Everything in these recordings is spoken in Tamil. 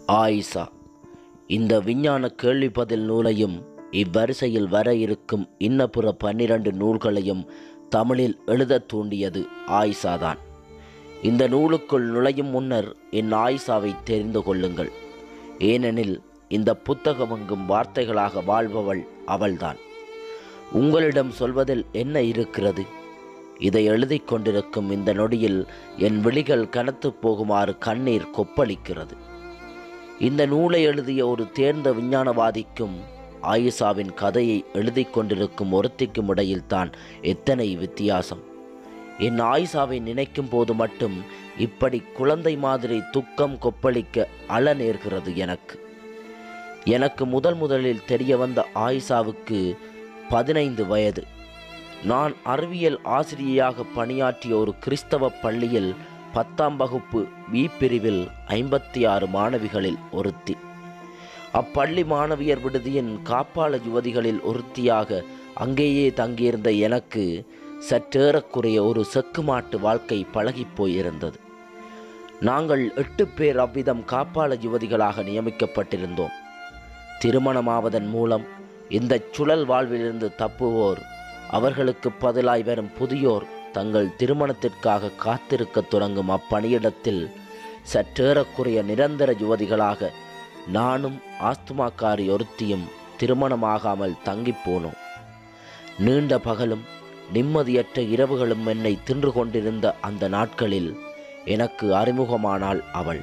ஆயிஷா இந்த விஞ்ஞான கேள்வி பதில் நூலையும் இவ்வரிசையில் வர இருக்கும் இன்னப்புற பன்னிரண்டு நூல்களையும் தமிழில் எழுதத் தூண்டியது ஆயிஷாதான் இந்த நூலுக்குள் நுழையும் முன்னர் என் ஆயிஷாவை தெரிந்து கொள்ளுங்கள் ஏனெனில் இந்த புத்தகம் எங்கும் வார்த்தைகளாக வாழ்பவள் அவள்தான் உங்களிடம் சொல்வதில் என்ன இருக்கிறது இதை எழுதிக் கொண்டிருக்கும் இந்த நொடியில் என் விழிகள் கனத்துப் போகுமாறு கண்ணீர் கொப்பளிக்கிறது இந்த நூலை எழுதிய ஒரு தேர்ந்த விஞ்ஞானவாதிக்கும் ஆயிஷாவின் கதையை எழுதிக் கொண்டிருக்கும் ஒருத்திக்கும் இடையில் தான் எத்தனை வித்தியாசம் என் ஆயிஷாவை நினைக்கும் போது மட்டும் இப்படி குழந்தை மாதிரி துக்கம் கொப்பளிக்க அழ நேர்கிறது எனக்கு எனக்கு முதல் முதலில் தெரிய வந்த ஆயிஷாவுக்கு பதினைந்து வயது நான் அறிவியல் ஆசிரியையாக பணியாற்றிய ஒரு கிறிஸ்தவ பள்ளியில் பத்தாம் வகுப்பு பி பிரிவில் ஐம்பத்தி ஆறு மாணவிகளில் ஒருத்தி அப்பள்ளி மாணவியர் விடுதியின் காப்பாள யுவதிகளில் ஒருத்தியாக அங்கேயே தங்கியிருந்த எனக்கு சற்றேறக்குறைய ஒரு செக்குமாட்டு வாழ்க்கை பழகிப் போயிருந்தது நாங்கள் எட்டு பேர் அவ்விதம் காப்பாள யுவதிகளாக நியமிக்கப்பட்டிருந்தோம் திருமணமாவதன் மூலம் இந்த சுழல் வாழ்விலிருந்து தப்புவோர் அவர்களுக்கு பதிலாய் வரும் புதியோர் தங்கள் திருமணத்திற்காக காத்திருக்கத் தொடங்கும் அப்பணியிடத்தில் சற்றேறக்குறைய நிரந்தர யுவதிகளாக நானும் ஆஸ்துமாக்காரி ஒருத்தியும் திருமணமாகாமல் தங்கிப் போனோம் நீண்ட பகலும் நிம்மதியற்ற இரவுகளும் என்னை தின்று கொண்டிருந்த அந்த நாட்களில் எனக்கு அறிமுகமானாள் அவள்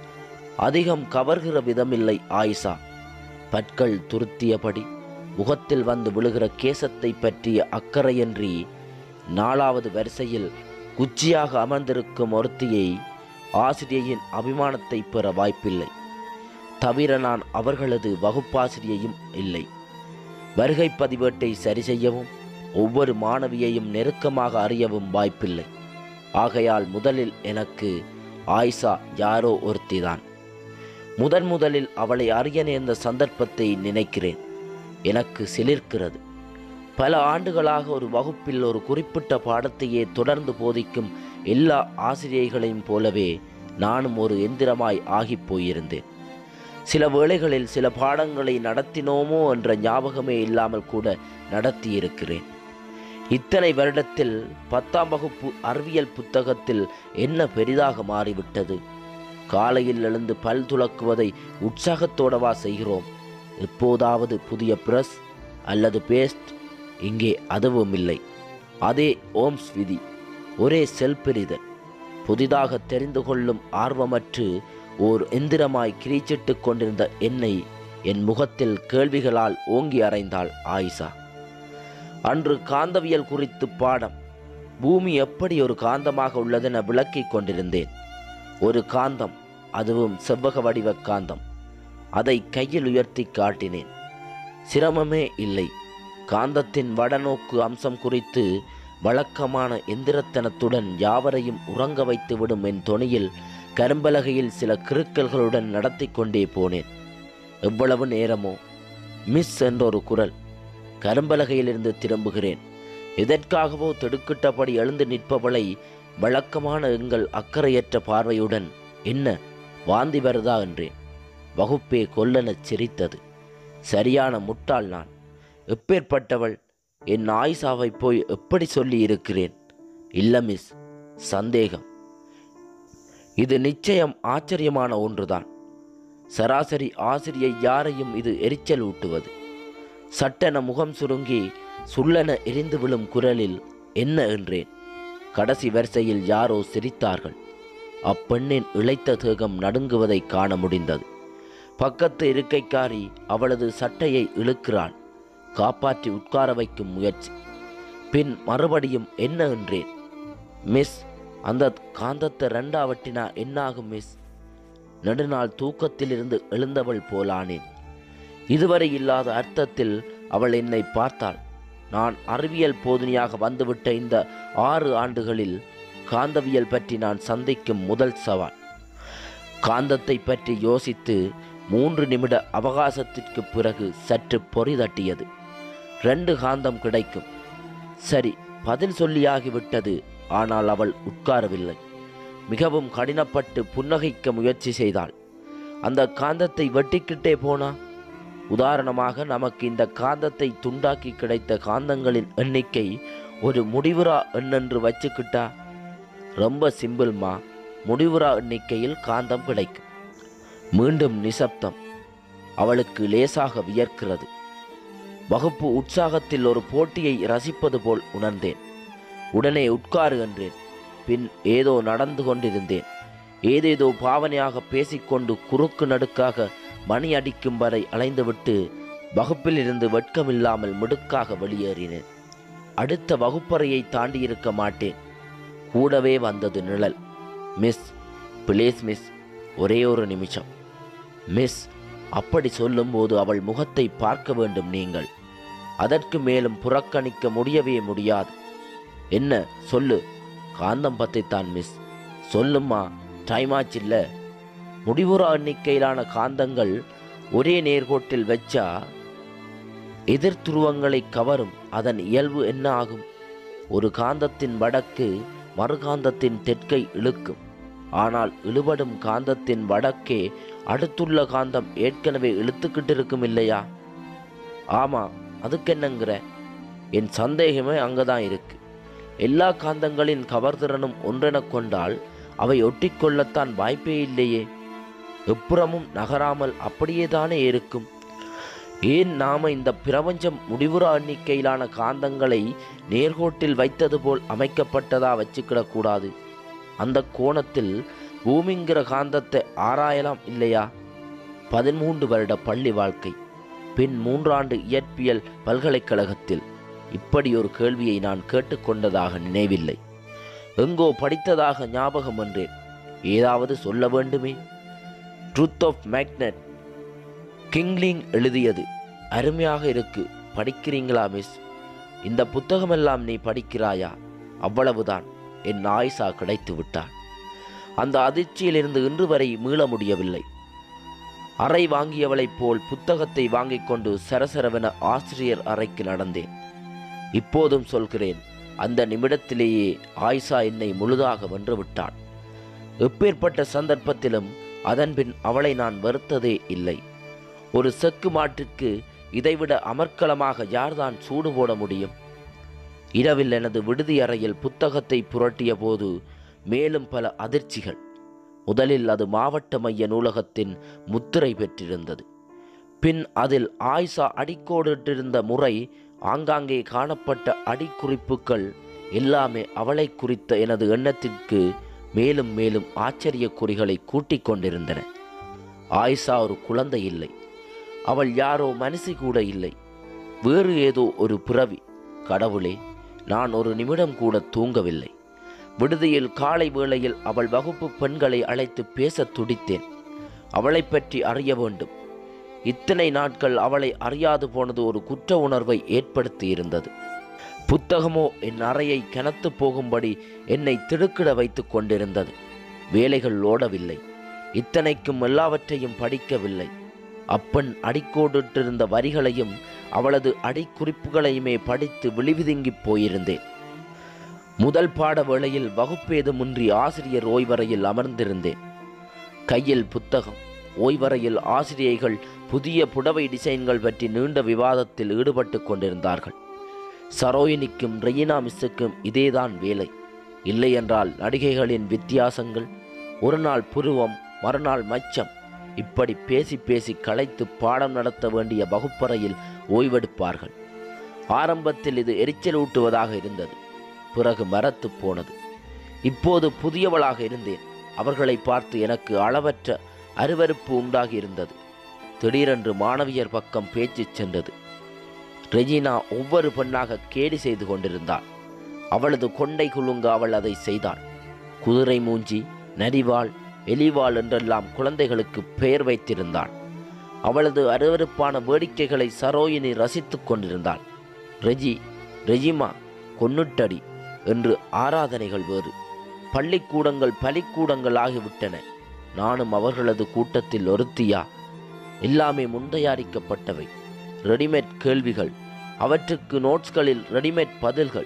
அதிகம் கவர்கிற விதமில்லை ஆயிஷா பற்கள் துருத்தியபடி முகத்தில் வந்து விழுகிற கேசத்தை பற்றிய அக்கறையின்றி நாலாவது வரிசையில் குச்சியாக அமர்ந்திருக்கும் ஒருத்தியை ஆசிரியையின் அபிமானத்தை பெற வாய்ப்பில்லை தவிர நான் அவர்களது வகுப்பாசிரியையும் இல்லை வருகை பதிவேட்டை சரி செய்யவும் ஒவ்வொரு மாணவியையும் நெருக்கமாக அறியவும் வாய்ப்பில்லை ஆகையால் முதலில் எனக்கு ஆயிஷா யாரோ ஒருத்திதான் முதன் முதலில் அவளை அறிய நேர்ந்த சந்தர்ப்பத்தை நினைக்கிறேன் எனக்கு சிலிர்க்கிறது பல ஆண்டுகளாக ஒரு வகுப்பில் ஒரு குறிப்பிட்ட பாடத்தையே தொடர்ந்து போதிக்கும் எல்லா ஆசிரியர்களையும் போலவே நானும் ஒரு எந்திரமாய் ஆகிப் போயிருந்தேன் சில வேளைகளில் சில பாடங்களை நடத்தினோமோ என்ற ஞாபகமே இல்லாமல் கூட நடத்தியிருக்கிறேன் இத்தனை வருடத்தில் பத்தாம் வகுப்பு அறிவியல் புத்தகத்தில் என்ன பெரிதாக மாறிவிட்டது காலையில் எழுந்து பல் துலக்குவதை உற்சாகத்தோடவா செய்கிறோம் எப்போதாவது புதிய பிரஸ் அல்லது பேஸ்ட் இங்கே அதுவும் இல்லை அதே ஓம்ஸ் விதி ஒரே செல் பிரிதல் புதிதாக தெரிந்து கொள்ளும் ஆர்வமற்று ஓர் எந்திரமாய் கிரீச்சிட்டு கொண்டிருந்த என்னை என் முகத்தில் கேள்விகளால் ஓங்கி அறைந்தாள் ஆயிஷா அன்று காந்தவியல் குறித்து பாடம் பூமி எப்படி ஒரு காந்தமாக உள்ளதென விளக்கிக் கொண்டிருந்தேன் ஒரு காந்தம் அதுவும் செவ்வக வடிவ காந்தம் அதை கையில் உயர்த்தி காட்டினேன் சிரமமே இல்லை காந்தத்தின் வடநோக்கு அம்சம் குறித்து வழக்கமான எந்திரத்தனத்துடன் யாவரையும் உறங்க வைத்து விடும் என் தொனியில் கரும்பலகையில் சில கிறுக்கல்களுடன் நடத்தி கொண்டே போனேன் எவ்வளவு நேரமோ மிஸ் என்றொரு குரல் கரும்பலகையிலிருந்து திரும்புகிறேன் எதற்காகவோ திடுக்கிட்டபடி எழுந்து நிற்பவளை வழக்கமான எங்கள் அக்கறையற்ற பார்வையுடன் என்ன வாந்தி வருதா என்றேன் வகுப்பே கொல்லனச் சிரித்தது சரியான முட்டாள் நான் எப்பேற்பட்டவள் என் ஆயிஷாவை போய் எப்படி சொல்லி இருக்கிறேன் இல்ல மிஸ் சந்தேகம் இது நிச்சயம் ஆச்சரியமான ஒன்றுதான் சராசரி ஆசிரியை யாரையும் இது எரிச்சல் ஊட்டுவது சட்டென முகம் சுருங்கி சுள்ளென எரிந்து விழும் குரலில் என்ன என்றேன் கடைசி வரிசையில் யாரோ சிரித்தார்கள் அப்பெண்ணின் இளைத்த தேகம் நடுங்குவதை காண முடிந்தது பக்கத்து இருக்கைக்காரி அவளது சட்டையை இழுக்கிறாள் காப்பாற்றி உட்கார வைக்கும் முயற்சி பின் மறுபடியும் என்ன என்றேன் மிஸ் அந்த காந்தத்தை ரெண்டாவட்டினா என்னாகும் மிஸ் நெடுநாள் தூக்கத்திலிருந்து எழுந்தவள் போலானேன் இதுவரை இல்லாத அர்த்தத்தில் அவள் என்னை பார்த்தாள் நான் அறிவியல் போதனையாக வந்துவிட்ட இந்த ஆறு ஆண்டுகளில் காந்தவியல் பற்றி நான் சந்திக்கும் முதல் சவால் காந்தத்தை பற்றி யோசித்து மூன்று நிமிட அவகாசத்திற்கு பிறகு சற்று பொறி தட்டியது ரெண்டு காந்தம் கிடைக்கும் சரி பதில் சொல்லியாகிவிட்டது ஆனால் அவள் உட்காரவில்லை மிகவும் கடினப்பட்டு புன்னகைக்க முயற்சி செய்தாள் அந்த காந்தத்தை வெட்டிக்கிட்டே போனா உதாரணமாக நமக்கு இந்த காந்தத்தை துண்டாக்கி கிடைத்த காந்தங்களின் எண்ணிக்கை ஒரு முடிவுறா எண்ணென்று வச்சுக்கிட்டா ரொம்ப சிம்பிள்மா முடிவுறா எண்ணிக்கையில் காந்தம் கிடைக்கும் மீண்டும் நிசப்தம் அவளுக்கு லேசாக வியர்க்கிறது வகுப்பு உற்சாகத்தில் ஒரு போட்டியை ரசிப்பது போல் உணர்ந்தேன் உடனே உட்காரு என்றேன் பின் ஏதோ நடந்து கொண்டிருந்தேன் ஏதேதோ பாவனையாக பேசிக்கொண்டு குறுக்கு நடுக்காக மணி அடிக்கும் வரை அலைந்துவிட்டு வகுப்பில் இருந்து வெட்கமில்லாமல் மிடுக்காக வெளியேறினேன் அடுத்த வகுப்பறையை தாண்டி இருக்க மாட்டேன் கூடவே வந்தது நிழல் மிஸ் ப்ளீஸ் மிஸ் ஒரே ஒரு நிமிஷம் மிஸ் அப்படி சொல்லும்போது அவள் முகத்தை பார்க்க வேண்டும் நீங்கள் அதற்கு மேலும் புறக்கணிக்க முடியவே முடியாது என்ன சொல்லு காந்தம் பத்தைத்தான் மிஸ் சொல்லும்மா டைம் ஆச்சில்ல முடிவுறா எண்ணிக்கையிலான காந்தங்கள் ஒரே நேர்கோட்டில் வச்சா எதிர் துருவங்களை கவரும் அதன் இயல்பு என்ன ஆகும் ஒரு காந்தத்தின் வடக்கு மறுகாந்தத்தின் தெற்கை இழுக்கும் ஆனால் இழுபடும் காந்தத்தின் வடக்கே அடுத்துள்ள காந்தம் ஏற்கனவே இழுத்துக்கிட்டு இருக்கும் இல்லையா ஆமா அதுக்கு என்னங்கிற என் சந்தேகமே அங்கதான் இருக்கு எல்லா காந்தங்களின் கவர்திறனும் ஒன்றெனக் கொண்டால் அவை ஒட்டிக்கொள்ளத்தான் வாய்ப்பே இல்லையே எப்புறமும் நகராமல் அப்படியே தானே இருக்கும் ஏன் நாம இந்த பிரபஞ்சம் முடிவுறா எண்ணிக்கையிலான காந்தங்களை நேர்கோட்டில் வைத்தது போல் அமைக்கப்பட்டதா வச்சுக்கிடக்கூடாது அந்த கோணத்தில் பூமிங்கிற காந்தத்தை ஆராயலாம் இல்லையா பதிமூன்று வருட பள்ளி வாழ்க்கை பின் மூன்றாண்டு இயற்பியல் பல்கலைக்கழகத்தில் இப்படி ஒரு கேள்வியை நான் கேட்டுக்கொண்டதாக நினைவில்லை எங்கோ படித்ததாக ஞாபகம் என்றேன் ஏதாவது சொல்ல வேண்டுமே ட்ரூத் ஆஃப் மேக்னெட் கிங்லிங் எழுதியது அருமையாக இருக்கு படிக்கிறீங்களா மிஸ் இந்த புத்தகமெல்லாம் நீ படிக்கிறாயா அவ்வளவுதான் என் ஆயிசா கிடைத்து விட்டான் அந்த அதிர்ச்சியிலிருந்து இன்று வரை மீள முடியவில்லை அறை வாங்கியவளைப் போல் புத்தகத்தை வாங்கிக் கொண்டு சரசரவென ஆசிரியர் அறைக்கு நடந்தேன் இப்போதும் சொல்கிறேன் அந்த நிமிடத்திலேயே ஆயிஷா என்னை முழுதாக வென்று விட்டாள் எப்பேற்பட்ட சந்தர்ப்பத்திலும் அதன்பின் அவளை நான் வெறுத்ததே இல்லை ஒரு செக்கு மாட்டுக்கு இதைவிட அமர்க்களமாக யார்தான் சூடு போட முடியும் இரவில் எனது விடுதி அறையில் புத்தகத்தை புரட்டிய போது மேலும் பல அதிர்ச்சிகள் முதலில் அது மாவட்ட மைய நூலகத்தின் முத்திரை பெற்றிருந்தது பின் அதில் ஆயிஷா அடிக்கோடிட்டிருந்த முறை ஆங்காங்கே காணப்பட்ட அடிக்குறிப்புகள் எல்லாமே அவளை குறித்த எனது எண்ணத்திற்கு மேலும் மேலும் ஆச்சரிய குறிகளை கூட்டிக் கொண்டிருந்தன ஆயிஷா ஒரு குழந்தை இல்லை அவள் யாரோ மனசி கூட இல்லை வேறு ஏதோ ஒரு பிறவி கடவுளே நான் ஒரு நிமிடம் கூட தூங்கவில்லை விடுதியில் காலை வேளையில் அவள் வகுப்பு பெண்களை அழைத்து பேசத் துடித்தேன் அவளைப் பற்றி அறிய வேண்டும் இத்தனை நாட்கள் அவளை அறியாது போனது ஒரு குற்ற உணர்வை ஏற்படுத்தி இருந்தது புத்தகமோ என் அறையை கனத்து போகும்படி என்னை திடுக்கிட வைத்துக் கொண்டிருந்தது வேலைகள் ஓடவில்லை இத்தனைக்கும் எல்லாவற்றையும் படிக்கவில்லை அப்பன் அடிக்கோடிட்டிருந்த வரிகளையும் அவளது அடிக்குறிப்புகளையுமே படித்து விழிவிதுங்கிப் போயிருந்தேன் முதல் பாட வேளையில் வகுப்பேதுமின்றி ஆசிரியர் ஓய்வறையில் அமர்ந்திருந்தேன் கையில் புத்தகம் ஓய்வறையில் ஆசிரியைகள் புதிய புடவை டிசைன்கள் பற்றி நீண்ட விவாதத்தில் ஈடுபட்டு கொண்டிருந்தார்கள் சரோயினிக்கும் ரெயினா மிஸ்ஸுக்கும் இதேதான் வேலை இல்லையென்றால் நடிகைகளின் வித்தியாசங்கள் ஒரு நாள் புருவம் மறுநாள் மச்சம் இப்படி பேசி பேசி களைத்து பாடம் நடத்த வேண்டிய வகுப்பறையில் ஓய்வெடுப்பார்கள் ஆரம்பத்தில் இது எரிச்சல் ஊட்டுவதாக இருந்தது பிறகு மரத்து போனது இப்போது புதியவளாக இருந்தேன் அவர்களை பார்த்து எனக்கு அளவற்ற அருவருப்பு உண்டாகி இருந்தது திடீரென்று மாணவியர் பக்கம் பேச்சு சென்றது ரெஜினா ஒவ்வொரு பெண்ணாக கேலி செய்து கொண்டிருந்தாள் அவளது கொண்டை குலுங்க அவள் அதை செய்தாள் குதிரை மூஞ்சி நரிவாள் எலிவாள் என்றெல்லாம் குழந்தைகளுக்கு பெயர் வைத்திருந்தாள் அவளது அருவருப்பான வேடிக்கைகளை சரோயினி ரசித்துக் கொண்டிருந்தாள் ரெஜி ரெஜிமா கொன்னுட்டடி என்று ஆராதனைகள் வேறு பள்ளிக்கூடங்கள் பலிக்கூடங்கள் ஆகிவிட்டன நானும் அவர்களது கூட்டத்தில் ஒருத்தியா எல்லாமே முன்தயாரிக்கப்பட்டவை ரெடிமேட் கேள்விகள் அவற்றுக்கு நோட்ஸ்களில் ரெடிமேட் பதில்கள்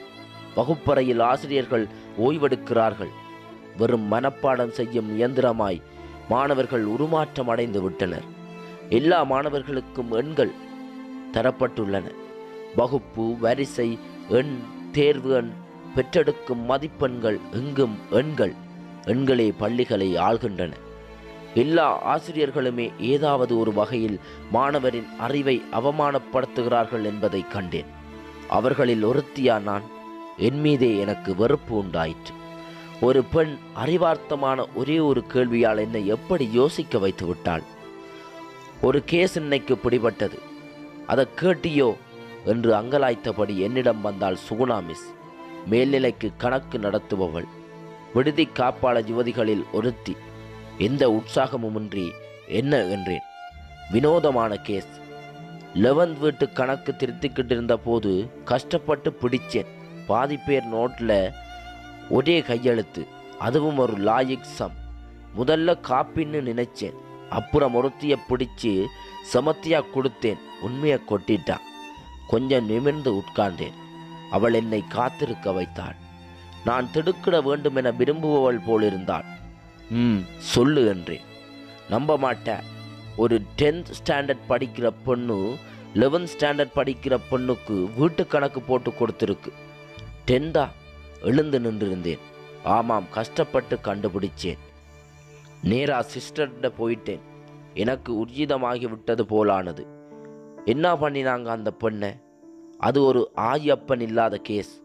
வகுப்பறையில் ஆசிரியர்கள் ஓய்வெடுக்கிறார்கள் வெறும் மனப்பாடம் செய்யும் இயந்திரமாய் மாணவர்கள் உருமாற்றம் அடைந்து விட்டனர் எல்லா மாணவர்களுக்கும் எண்கள் தரப்பட்டுள்ளன வகுப்பு வரிசை எண் தேர்வு எண் பெற்றெடுக்கும் மதிப்பெண்கள் எங்கும் எண்கள் எண்களே பள்ளிகளை ஆள்கின்றன எல்லா ஆசிரியர்களுமே ஏதாவது ஒரு வகையில் மாணவரின் அறிவை அவமானப்படுத்துகிறார்கள் என்பதை கண்டேன் அவர்களில் ஒருத்தியா நான் என் மீதே எனக்கு வெறுப்பு உண்டாயிற்று ஒரு பெண் அறிவார்த்தமான ஒரே ஒரு கேள்வியால் என்னை எப்படி யோசிக்க வைத்து விட்டாள் ஒரு கேஸ் இன்னைக்கு பிடிபட்டது அதை கேட்டியோ என்று அங்கலாய்த்தபடி என்னிடம் வந்தாள் சுகுணா மிஸ் மேல்நிலைக்கு கணக்கு நடத்துபவள் விடுதி காப்பாளர் யுவதிகளில் ஒருத்தி எந்த உற்சாகமுமின்றி என்ன என்றேன் வினோதமான கேஸ் லெவன்த் வீட்டு கணக்கு திருத்திக்கிட்டு இருந்த போது கஷ்டப்பட்டு பிடிச்சேன் பாதி பேர் நோட்டில் ஒரே கையெழுத்து அதுவும் ஒரு லாயிக் சம் முதல்ல காப்பின்னு நினைச்சேன் அப்புறம் ஒருத்திய பிடிச்சு சமத்தியா கொடுத்தேன் உண்மையை கொட்டிட்டான் கொஞ்சம் நிமிர்ந்து உட்கார்ந்தேன் அவள் என்னை காத்திருக்க வைத்தாள் நான் திடுக்கிட வேண்டும் என விரும்புபவள் போலிருந்தாள் ம் சொல்லு என்றேன் நம்ப மாட்டேன் ஒரு டென்த் ஸ்டாண்டர்ட் படிக்கிற பொண்ணு லெவன்த் ஸ்டாண்டர்ட் படிக்கிற பொண்ணுக்கு வீட்டு கணக்கு போட்டு கொடுத்துருக்கு டென்தா எழுந்து நின்றிருந்தேன் ஆமாம் கஷ்டப்பட்டு கண்டுபிடிச்சேன் நேரா சிஸ்டர்கிட்ட போயிட்டேன் எனக்கு உர்ஜிதமாகி விட்டது போலானது என்ன பண்ணினாங்க அந்த பெண்ணை அது ஒரு ஆயப்பன் இல்லாத கேஸ்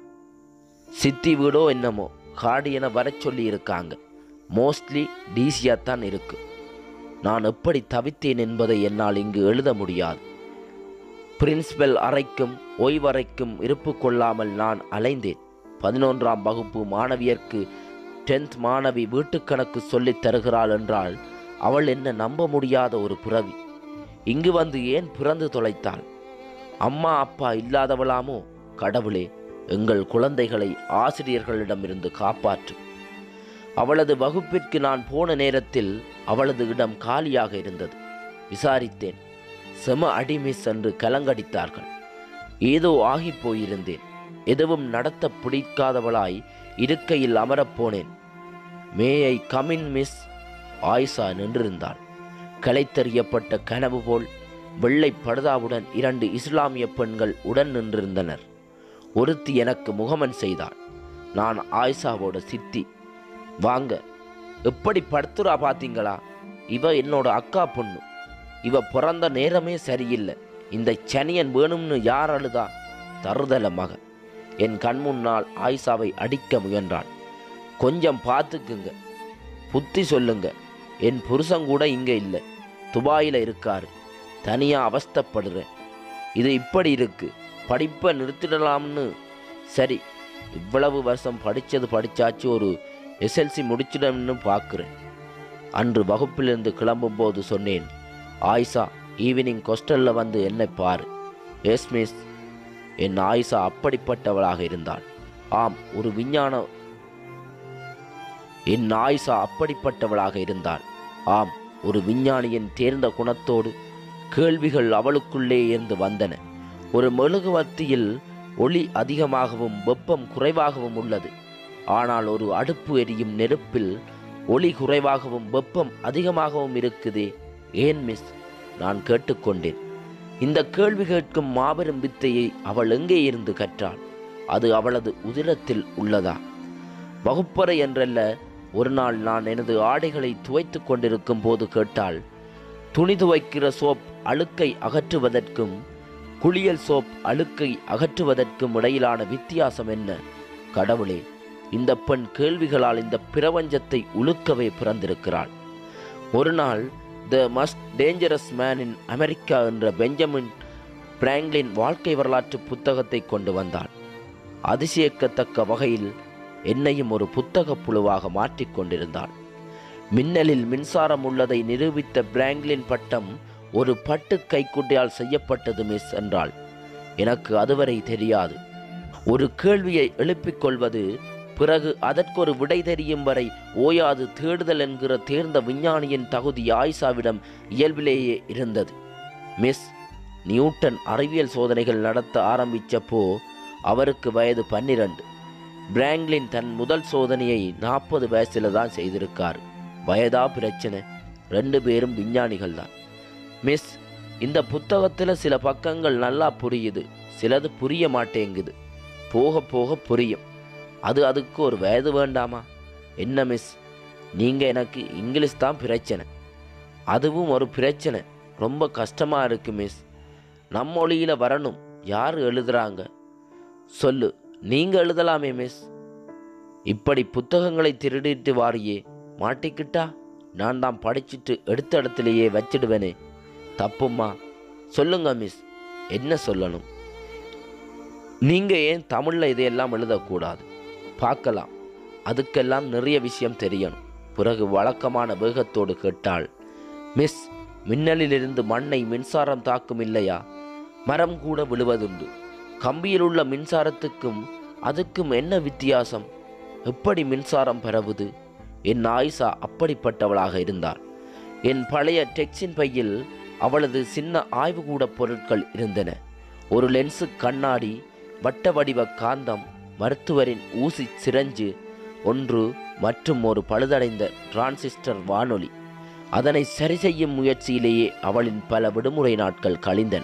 சித்தி வீடோ என்னமோ கார்டியனை வரச் சொல்லி இருக்காங்க மோஸ்ட்லி டிசியாக தான் இருக்கு நான் எப்படி தவித்தேன் என்பதை என்னால் இங்கு எழுத முடியாது பிரின்சிபல் அறைக்கும் ஓய்வறைக்கும் இருப்பு கொள்ளாமல் நான் அலைந்தேன் பதினொன்றாம் வகுப்பு மாணவியர்க்கு டென்த் மாணவி வீட்டுக்கணக்கு சொல்லித் தருகிறாள் என்றால் அவள் என்ன நம்ப முடியாத ஒரு பிறவி இங்கு வந்து ஏன் பிறந்து தொலைத்தாள் அம்மா அப்பா இல்லாதவளாமோ கடவுளே எங்கள் குழந்தைகளை ஆசிரியர்களிடமிருந்து காப்பாற்று அவளது வகுப்பிற்கு நான் போன நேரத்தில் அவளது இடம் காலியாக இருந்தது விசாரித்தேன் செம அடிமிஸ் என்று கலங்கடித்தார்கள் ஏதோ ஆகிப் போயிருந்தேன் எதுவும் நடத்த பிடிக்காதவளாய் இருக்கையில் அமரப் போனேன் மேயை கமின் மிஸ் ஆயிஷா நின்றிருந்தாள் களைத்தறியப்பட்ட கனவு போல் வெள்ளை படுதாவுடன் இரண்டு இஸ்லாமிய பெண்கள் உடன் நின்றிருந்தனர் ஒருத்தி எனக்கு முகமன் செய்தாள் நான் ஆயிஷாவோட சித்தி வாங்க எப்படி படுத்துறா பாத்தீங்களா இவ என்னோட அக்கா பொண்ணு இவ பிறந்த நேரமே சரியில்லை இந்த சனியன் வேணும்னு யார் அழுதா தருதல மக என் கண் முன்னால் ஆயிஷாவை அடிக்க முயன்றாள் கொஞ்சம் பார்த்துக்குங்க புத்தி சொல்லுங்க என் புருஷன் கூட இங்கே இல்லை துபாயில் இருக்காரு தனியாக அவஸ்தைப்படுறேன் இது இப்படி இருக்கு படிப்பை நிறுத்திடலாம்னு சரி இவ்வளவு வருஷம் படித்தது படித்தாச்சு ஒரு எஸ்எல்சி முடிச்சிடம்னு பார்க்குறேன் அன்று வகுப்பிலிருந்து கிளம்பும்போது சொன்னேன் ஆயிஷா ஈவினிங் கொஸ்டலில் வந்து என்னை பாரு எஸ் மிஸ் என் ஆயிஷா அப்படிப்பட்டவளாக இருந்தாள் ஆம் ஒரு விஞ்ஞான என் ஆயிஷா அப்படிப்பட்டவளாக இருந்தாள் ஆம் ஒரு விஞ்ஞானியின் தேர்ந்த குணத்தோடு கேள்விகள் அவளுக்குள்ளே இருந்து வந்தன ஒரு மெழுகுவர்த்தியில் ஒளி அதிகமாகவும் வெப்பம் குறைவாகவும் உள்ளது ஆனால் ஒரு அடுப்பு எரியும் நெருப்பில் ஒளி குறைவாகவும் வெப்பம் அதிகமாகவும் இருக்குதே ஏன் மிஸ் நான் கேட்டுக்கொண்டேன் இந்த கேள்வி கேட்கும் மாபெரும் வித்தையை அவள் எங்கே இருந்து கற்றாள் அது அவளது உதிரத்தில் உள்ளதா வகுப்பறை என்றல்ல ஒரு நாள் நான் எனது ஆடைகளை துவைத்து கொண்டிருக்கும் போது கேட்டால் துணி துவைக்கிற சோப் அழுக்கை அகற்றுவதற்கும் குளியல் சோப் அழுக்கை அகற்றுவதற்கும் இடையிலான வித்தியாசம் என்ன கடவுளே இந்த பெண் கேள்விகளால் இந்த பிரபஞ்சத்தை உழுக்கவே பிறந்திருக்கிறாள் ஒரு நாள் the most dangerous man in America என்ற பெஞ்சமின் பிராங்க்லின் வாழ்க்கை வரலாற்று புத்தகத்தை கொண்டு வந்தாள் அதிசயிக்கத்தக்க வகையில் என்னையும் ஒரு புத்தகப் புழுவாக மாற்றிக் கொண்டிருந்தாள் மின்னலில் மின்சாரம் உள்ளதை நிரூபித்த பிராங்க்லின் பட்டம் ஒரு பட்டு கைக்குட்டையால் செய்யப்பட்டது மிஸ் என்றாள் எனக்கு அதுவரை தெரியாது ஒரு கேள்வியை எழுப்பிக் கொள்வது பிறகு அதற்கொரு விடை தெரியும் வரை ஓயாது தேடுதல் என்கிற தேர்ந்த விஞ்ஞானியின் தகுதி ஆயிஷாவிடம் இயல்பிலேயே இருந்தது மிஸ் நியூட்டன் அறிவியல் சோதனைகள் நடத்த ஆரம்பிச்சப்போ அவருக்கு வயது பன்னிரண்டு பிராங்க்லின் தன் முதல் சோதனையை நாற்பது வயசில் தான் செய்திருக்கார் வயதா பிரச்சனை ரெண்டு பேரும் விஞ்ஞானிகள் தான் மிஸ் இந்த புத்தகத்தில் சில பக்கங்கள் நல்லா புரியுது சிலது புரிய மாட்டேங்குது போக போக புரியும் அது அதுக்கு ஒரு வயது வேண்டாமா என்ன மிஸ் நீங்கள் எனக்கு இங்கிலீஷ் தான் பிரச்சனை அதுவும் ஒரு பிரச்சனை ரொம்ப கஷ்டமாக இருக்கு மிஸ் நம்ம மொழியில் வரணும் யார் எழுதுறாங்க சொல்லு நீங்கள் எழுதலாமே மிஸ் இப்படி புத்தகங்களை திருடிட்டு வாரியே மாட்டிக்கிட்டா நான் தான் படிச்சிட்டு எடுத்த இடத்துலையே வச்சிடுவேனே தப்புமா சொல்லுங்க மிஸ் என்ன சொல்லணும் நீங்கள் ஏன் தமிழில் இதையெல்லாம் எழுதக்கூடாது பார்க்கலாம் அதுக்கெல்லாம் நிறைய விஷயம் தெரியணும் பிறகு வழக்கமான வேகத்தோடு கேட்டாள் மிஸ் மின்னலிலிருந்து மண்ணை மின்சாரம் தாக்கும் இல்லையா மரம் கூட விழுவதுண்டு கம்பியில் உள்ள மின்சாரத்துக்கும் அதுக்கும் என்ன வித்தியாசம் எப்படி மின்சாரம் பரவுது என் ஆயிஷா அப்படிப்பட்டவளாக இருந்தாள் என் பழைய டெக்ஸின் பையில் அவளது சின்ன ஆய்வுகூட பொருட்கள் இருந்தன ஒரு லென்ஸு கண்ணாடி வட்ட வடிவ காந்தம் மருத்துவரின் ஊசி சிரஞ்சு ஒன்று மற்றும் ஒரு பழுதடைந்த டிரான்சிஸ்டர் வானொலி அதனை சரி செய்யும் முயற்சியிலேயே அவளின் பல விடுமுறை நாட்கள் கழிந்தன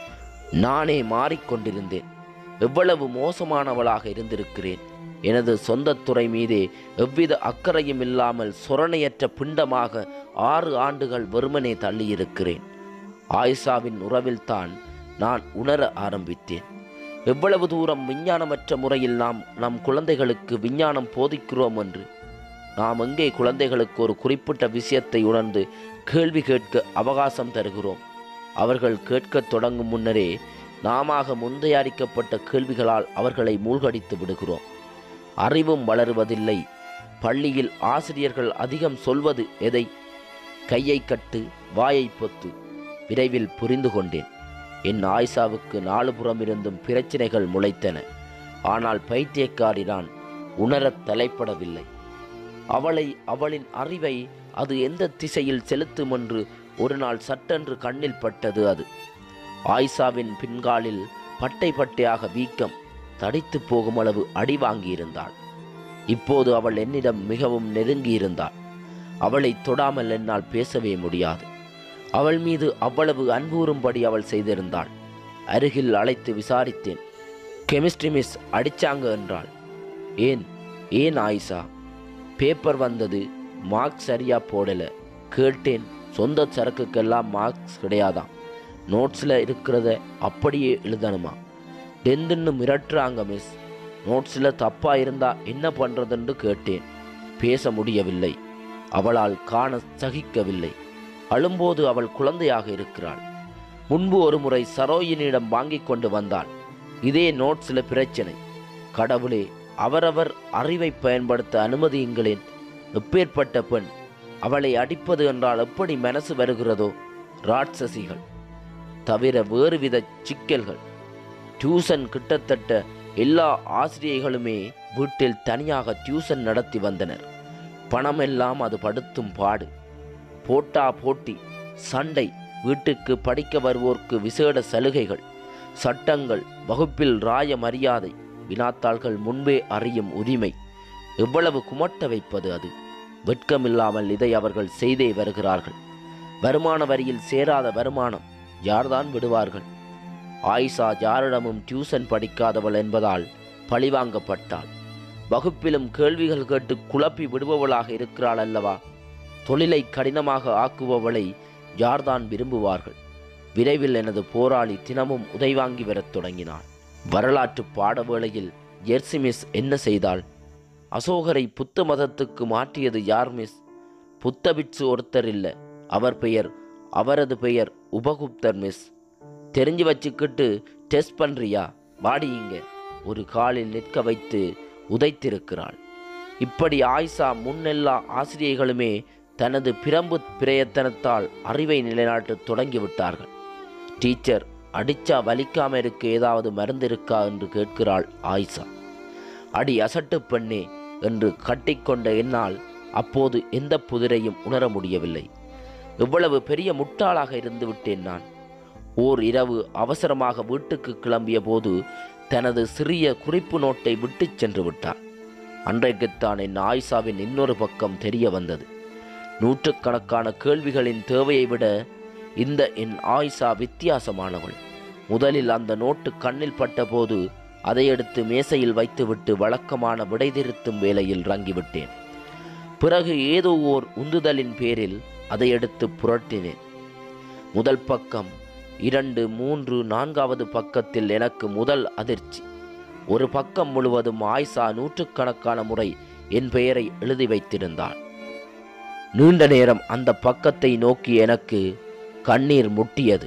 நானே மாறிக்கொண்டிருந்தேன் எவ்வளவு மோசமானவளாக இருந்திருக்கிறேன் எனது சொந்த துறை மீதே எவ்வித அக்கறையும் இல்லாமல் சொரணையற்ற பிண்டமாக ஆறு ஆண்டுகள் வெறுமனே தள்ளியிருக்கிறேன் ஆயிஷாவின் உறவில்தான் நான் உணர ஆரம்பித்தேன் எவ்வளவு தூரம் விஞ்ஞானமற்ற முறையில் நாம் நம் குழந்தைகளுக்கு விஞ்ஞானம் போதிக்கிறோம் என்று நாம் எங்கே குழந்தைகளுக்கு ஒரு குறிப்பிட்ட விஷயத்தை உணர்ந்து கேள்வி கேட்க அவகாசம் தருகிறோம் அவர்கள் கேட்கத் தொடங்கும் முன்னரே நாமாக முன்தயாரிக்கப்பட்ட கேள்விகளால் அவர்களை மூழ்கடித்து விடுகிறோம் அறிவும் வளருவதில்லை பள்ளியில் ஆசிரியர்கள் அதிகம் சொல்வது எதை கையை கட்டு வாயை பொத்து விரைவில் புரிந்து கொண்டேன் என் ஆயிஷாவுக்கு நாலு புறமிருந்தும் பிரச்சினைகள் முளைத்தன ஆனால் பைத்தியக்காரி நான் உணரத் தலைப்படவில்லை அவளை அவளின் அறிவை அது எந்த திசையில் செலுத்தும் என்று ஒரு நாள் சட்டென்று கண்ணில் பட்டது அது ஆயிஷாவின் பின்காலில் பட்டை பட்டையாக வீக்கம் தடித்து போகும் அளவு அடி வாங்கியிருந்தாள் இப்போது அவள் என்னிடம் மிகவும் நெருங்கியிருந்தாள் அவளை தொடாமல் என்னால் பேசவே முடியாது அவள் மீது அவ்வளவு அன்பூறும்படி அவள் செய்திருந்தாள் அருகில் அழைத்து விசாரித்தேன் கெமிஸ்ட்ரி மிஸ் அடிச்சாங்க என்றாள் ஏன் ஏன் ஆயிஷா பேப்பர் வந்தது மார்க்ஸ் சரியா போடல கேட்டேன் சொந்த சரக்குக்கெல்லாம் மார்க்ஸ் கிடையாதாம் நோட்ஸில் இருக்கிறத அப்படியே எழுதணுமா டெந்துன்னு மிரட்டுறாங்க மிஸ் நோட்ஸில் தப்பாக இருந்தா என்ன பண்ணுறதுன்னு கேட்டேன் பேச முடியவில்லை அவளால் காண சகிக்கவில்லை அழும்போது அவள் குழந்தையாக இருக்கிறாள் முன்பு ஒரு முறை சரோயினியிடம் வாங்கிக் கொண்டு வந்தாள் இதே நோட்ஸில் பிரச்சனை கடவுளே அவரவர் அறிவை பயன்படுத்த அனுமதியுங்களேன் எப்பேற்பட்ட பெண் அவளை அடிப்பது என்றால் எப்படி மனசு வருகிறதோ ராட்சசிகள் தவிர வேறுவித சிக்கல்கள் டியூசன் கிட்டத்தட்ட எல்லா ஆசிரியர்களுமே வீட்டில் தனியாக டியூசன் நடத்தி வந்தனர் பணமெல்லாம் அது படுத்தும் பாடு போட்டா போட்டி சண்டை வீட்டுக்கு படிக்க வருவோர்க்கு விசேட சலுகைகள் சட்டங்கள் வகுப்பில் ராய மரியாதை வினாத்தாள்கள் முன்பே அறியும் உரிமை எவ்வளவு குமட்ட வைப்பது அது வெட்கமில்லாமல் இதை அவர்கள் செய்தே வருகிறார்கள் வருமான வரியில் சேராத வருமானம் யார்தான் விடுவார்கள் ஆயிஷா யாரிடமும் டியூசன் படிக்காதவள் என்பதால் பழிவாங்கப்பட்டாள் வகுப்பிலும் கேள்விகள் கேட்டு குழப்பி விடுபவளாக இருக்கிறாள் அல்லவா தொழிலை கடினமாக ஆக்குபவளை யார்தான் விரும்புவார்கள் விரைவில் எனது போராளி தினமும் உதைவாங்கி வரத் தொடங்கினாள் வரலாற்று பாட வேளையில் ஜெர்சி மிஸ் என்ன செய்தாள் அசோகரை புத்த மதத்துக்கு மாற்றியது யார் மிஸ் புத்த பிட்சு ஒருத்தர் இல்லை அவர் பெயர் அவரது பெயர் உபகுப்தர் மிஸ் தெரிஞ்சு வச்சுக்கிட்டு டெஸ்ட் பண்ணுறியா வாடியுங்க ஒரு காலில் நிற்க வைத்து உதைத்திருக்கிறாள் இப்படி ஆயிஷா முன்னெல்லா ஆசிரியர்களுமே தனது பிரம்பு பிரயத்தனத்தால் அறிவை நிலைநாட்ட தொடங்கிவிட்டார்கள் டீச்சர் அடிச்சா வலிக்காம இருக்க ஏதாவது மருந்து இருக்கா என்று கேட்கிறாள் ஆயிஷா அடி அசட்டு பெண்ணே என்று கட்டிக்கொண்ட என்னால் அப்போது எந்த புதிரையும் உணர முடியவில்லை எவ்வளவு பெரிய முட்டாளாக இருந்து விட்டேன் நான் ஓர் இரவு அவசரமாக வீட்டுக்கு கிளம்பிய போது தனது சிறிய குறிப்பு நோட்டை விட்டுச் சென்று விட்டார் அன்றைக்குத்தான் என் ஆயிஷாவின் இன்னொரு பக்கம் தெரிய வந்தது நூற்றுக்கணக்கான கேள்விகளின் தேவையை விட இந்த என் ஆயிஷா வித்தியாசமானவள் முதலில் அந்த நோட்டு கண்ணில் பட்டபோது அதை எடுத்து மேசையில் வைத்துவிட்டு வழக்கமான விடை திருத்தும் வேலையில் இறங்கிவிட்டேன் பிறகு ஏதோ ஓர் உந்துதலின் பேரில் அதை எடுத்து புரட்டினேன் முதல் பக்கம் இரண்டு மூன்று நான்காவது பக்கத்தில் எனக்கு முதல் அதிர்ச்சி ஒரு பக்கம் முழுவதும் ஆயிஷா நூற்றுக்கணக்கான முறை என் பெயரை எழுதி வைத்திருந்தாள் நீண்ட நேரம் அந்த பக்கத்தை நோக்கி எனக்கு கண்ணீர் முட்டியது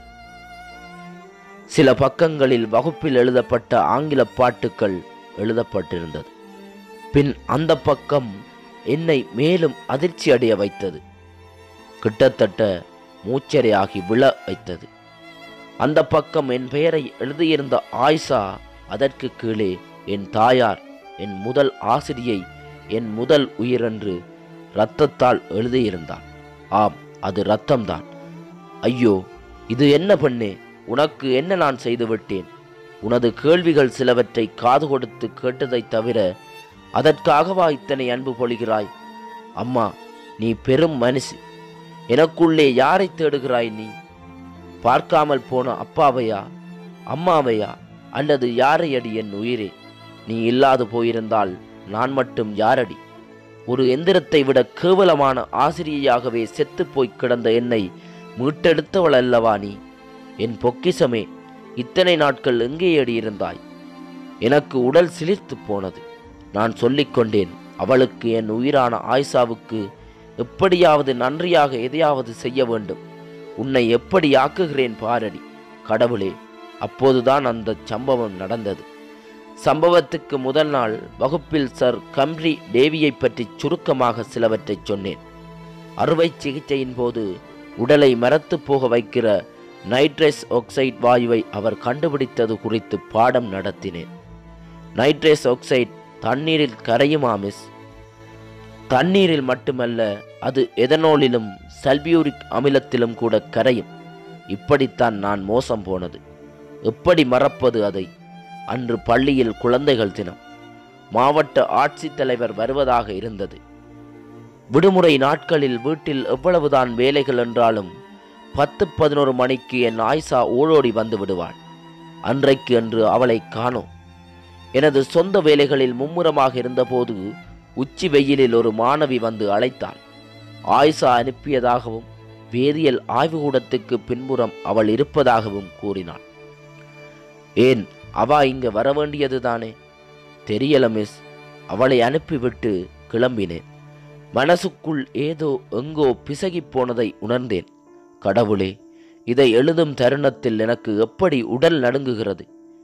சில பக்கங்களில் வகுப்பில் எழுதப்பட்ட ஆங்கில பாட்டுக்கள் எழுதப்பட்டிருந்தது பின் அந்த பக்கம் என்னை மேலும் அதிர்ச்சி அடைய வைத்தது கிட்டத்தட்ட மூச்சரையாகி விழ வைத்தது அந்த பக்கம் என் பெயரை எழுதியிருந்த ஆயிஷா அதற்கு கீழே என் தாயார் என் முதல் ஆசிரியை என் முதல் உயிரென்று இரத்தத்தால் எழுதியிருந்தார் ஆம் அது இரத்தம்தான் ஐயோ இது என்ன பண்ணே உனக்கு என்ன நான் செய்துவிட்டேன் உனது கேள்விகள் சிலவற்றை காது கொடுத்து கேட்டதைத் தவிர அதற்காகவா இத்தனை அன்பு பொழிகிறாய் அம்மா நீ பெரும் மனுஷி எனக்குள்ளே யாரை தேடுகிறாய் நீ பார்க்காமல் போன அப்பாவையா அம்மாவையா அல்லது யாரை அடி என் உயிரே நீ இல்லாது போயிருந்தால் நான் மட்டும் யாரடி ஒரு எந்திரத்தை விட கேவலமான ஆசிரியையாகவே செத்துப் போய்க் கிடந்த என்னை மீட்டெடுத்தவள் அல்லவா நீ என் பொக்கிசமே இத்தனை நாட்கள் எங்கேயடி இருந்தாய் எனக்கு உடல் சிலிர்த்து போனது நான் சொல்லிக் கொண்டேன் அவளுக்கு என் உயிரான ஆயிஷாவுக்கு எப்படியாவது நன்றியாக எதையாவது செய்ய வேண்டும் உன்னை எப்படி ஆக்குகிறேன் பாரடி கடவுளே அப்போதுதான் அந்த சம்பவம் நடந்தது சம்பவத்துக்கு முதல் நாள் வகுப்பில் சர் கம்ரி டேவியை பற்றி சுருக்கமாக சிலவற்றைச் சொன்னேன் அறுவை சிகிச்சையின் போது உடலை மரத்து போக வைக்கிற நைட்ரஸ் ஆக்சைடு வாயுவை அவர் கண்டுபிடித்தது குறித்து பாடம் நடத்தினேன் நைட்ரஸ் ஆக்சைடு தண்ணீரில் கரையுமா மிஸ் தண்ணீரில் மட்டுமல்ல அது எதனோலிலும் சல்பியூரிக் அமிலத்திலும் கூட கரையும் இப்படித்தான் நான் மோசம் போனது எப்படி மறப்பது அதை அன்று பள்ளியில் குழந்தைகள் தினம் மாவட்ட ஆட்சித்தலைவர் வருவதாக இருந்தது விடுமுறை நாட்களில் வீட்டில் எவ்வளவுதான் வேலைகள் என்றாலும் பத்து பதினோரு மணிக்கு என் ஆயிஷா ஓடோடி வந்து விடுவாள் அன்றைக்கு அன்று அவளை காணோம் எனது சொந்த வேலைகளில் மும்முரமாக இருந்தபோது உச்சி வெயிலில் ஒரு மாணவி வந்து அழைத்தாள் ஆயிஷா அனுப்பியதாகவும் வேதியியல் ஆய்வுக்கூடத்துக்கு பின்புறம் அவள் இருப்பதாகவும் கூறினாள் ஏன் அவா இங்க வர வேண்டியது தானே தெரியல மிஸ் அவளை அனுப்பிவிட்டு கிளம்பினேன் மனசுக்குள் ஏதோ எங்கோ பிசகிப் போனதை உணர்ந்தேன் கடவுளே இதை எழுதும் தருணத்தில் எனக்கு எப்படி உடல் நடுங்குகிறது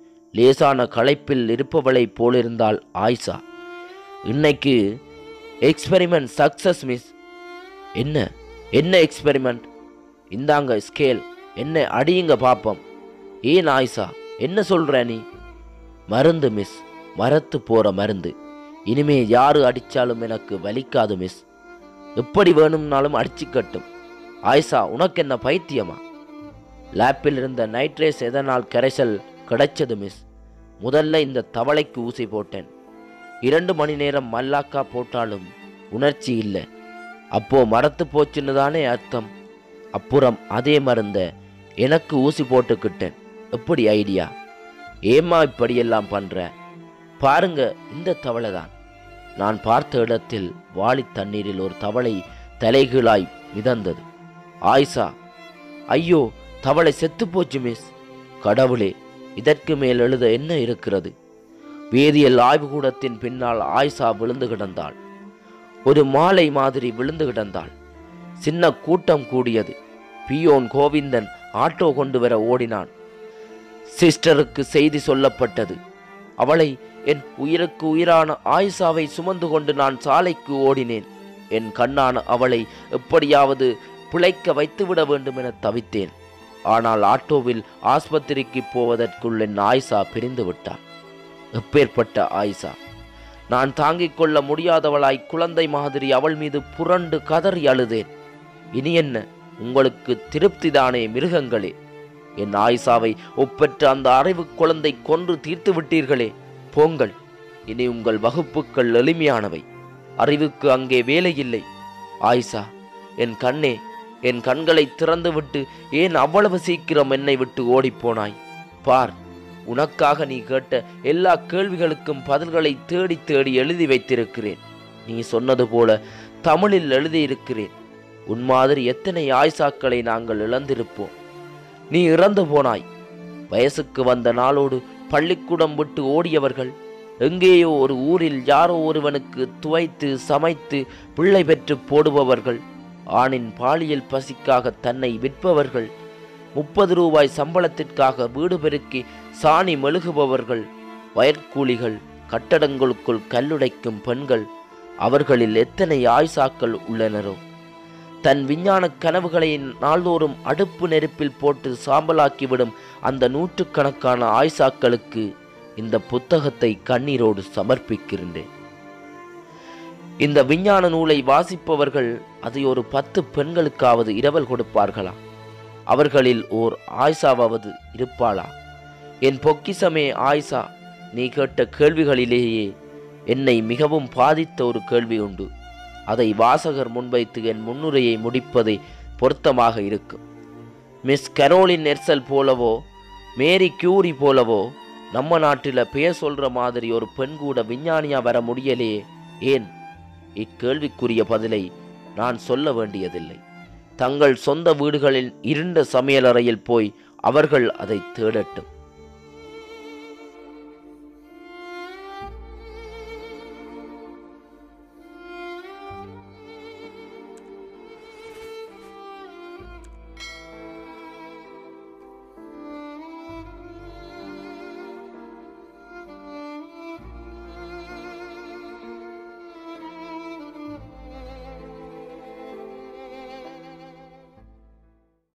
லேசான களைப்பில் இருப்பவளைப் போலிருந்தாள் ஆயிஷா இன்னைக்கு எக்ஸ்பெரிமெண்ட் சக்சஸ் மிஸ் என்ன என்ன எக்ஸ்பெரிமெண்ட் இந்தாங்க ஸ்கேல் என்ன அடியுங்க பாப்போம் ஏன் ஆயிஷா என்ன சொல்ற நீ மருந்து மிஸ் மரத்து போற மருந்து இனிமே யாரு அடிச்சாலும் எனக்கு வலிக்காது மிஸ் எப்படி வேணும்னாலும் அடிச்சுக்கட்டும் ஆயிஷா உனக்கு என்ன பைத்தியமா லேப்பில் இருந்த நைட்ரேஸ் எதனால் கரைசல் கிடைச்சது மிஸ் முதல்ல இந்த தவளைக்கு ஊசி போட்டேன் இரண்டு மணி நேரம் மல்லாக்கா போட்டாலும் உணர்ச்சி இல்லை அப்போ மரத்து போச்சுன்னு தானே அர்த்தம் அப்புறம் அதே மருந்த எனக்கு ஊசி போட்டுக்கிட்டேன் எப்படி ஐடியா ஏம்மா இப்படியெல்லாம் பண்ற பாருங்க இந்த தவளை தான் நான் பார்த்த இடத்தில் வாளி தண்ணீரில் ஒரு தவளை தலைகீழாய் மிதந்தது ஆயிஷா ஐயோ தவளை செத்து போச்சு மிஸ் கடவுளே இதற்கு மேல் எழுத என்ன இருக்கிறது வேதியியல் ஆய்வுக்கூடத்தின் பின்னால் ஆயிஷா விழுந்து கிடந்தாள் ஒரு மாலை மாதிரி விழுந்து கிடந்தாள் சின்ன கூட்டம் கூடியது பியோன் கோவிந்தன் ஆட்டோ கொண்டு வர ஓடினான் சிஸ்டருக்கு செய்தி சொல்லப்பட்டது அவளை என் உயிருக்கு உயிரான ஆயிஷாவை சுமந்து கொண்டு நான் சாலைக்கு ஓடினேன் என் கண்ணான அவளை எப்படியாவது பிழைக்க வைத்துவிட வேண்டும் என தவித்தேன் ஆனால் ஆட்டோவில் ஆஸ்பத்திரிக்கு போவதற்குள் என் ஆயிஷா பிரிந்து விட்டாள் எப்பேற்பட்ட ஆயிஷா நான் தாங்கிக் கொள்ள முடியாதவளாய் குழந்தை மாதிரி அவள் மீது புரண்டு கதறி அழுதேன் இனி என்ன உங்களுக்கு திருப்திதானே மிருகங்களே என் ஆயிஷாவை ஒப்பற்ற அந்த அறிவு குழந்தை கொன்று தீர்த்து விட்டீர்களே போங்கள் இனி உங்கள் வகுப்புகள் எளிமையானவை அறிவுக்கு அங்கே வேலை இல்லை ஆயிஷா என் கண்ணே என் கண்களை திறந்துவிட்டு ஏன் அவ்வளவு சீக்கிரம் என்னை விட்டு ஓடிப்போனாய் பார் உனக்காக நீ கேட்ட எல்லா கேள்விகளுக்கும் பதில்களை தேடி தேடி எழுதி வைத்திருக்கிறேன் நீ சொன்னது போல தமிழில் எழுதியிருக்கிறேன் உன் மாதிரி எத்தனை ஆய்சாக்களை நாங்கள் இழந்திருப்போம் நீ இறந்து போனாய் வயசுக்கு வந்த நாளோடு பள்ளிக்கூடம் விட்டு ஓடியவர்கள் எங்கேயோ ஒரு ஊரில் யாரோ ஒருவனுக்கு துவைத்து சமைத்து பிள்ளை பெற்று போடுபவர்கள் ஆணின் பாலியல் பசிக்காக தன்னை விற்பவர்கள் முப்பது ரூபாய் சம்பளத்திற்காக வீடு பெருக்கி சாணி மெழுகுபவர்கள் வயற்கூலிகள் கட்டடங்களுக்குள் கல்லுடைக்கும் பெண்கள் அவர்களில் எத்தனை ஆய்சாக்கள் உள்ளனரோ தன் விஞ்ஞான கனவுகளை நாள்தோறும் அடுப்பு நெருப்பில் போட்டு சாம்பலாக்கிவிடும் அந்த நூற்றுக்கணக்கான ஆய்சாக்களுக்கு இந்த புத்தகத்தை கண்ணீரோடு சமர்ப்பிக்கின்றேன் இந்த விஞ்ஞான நூலை வாசிப்பவர்கள் அதை ஒரு பத்து பெண்களுக்காவது இரவல் கொடுப்பார்களா அவர்களில் ஓர் ஆயிஷாவாவது இருப்பாளா என் பொக்கிசமே ஆயிஷா நீ கேட்ட கேள்விகளிலேயே என்னை மிகவும் பாதித்த ஒரு கேள்வி உண்டு அதை வாசகர் முன்வைத்து என் முன்னுரையை முடிப்பதே பொருத்தமாக இருக்கும் மிஸ் கரோலின் நெர்சல் போலவோ மேரி கியூரி போலவோ நம்ம நாட்டில் பெயர் சொல்ற மாதிரி ஒரு பெண் கூட விஞ்ஞானியா வர முடியலையே ஏன் இக்கேள்விக்குரிய பதிலை நான் சொல்ல வேண்டியதில்லை தங்கள் சொந்த வீடுகளில் இருண்ட சமையலறையில் போய் அவர்கள் அதை தேடட்டும்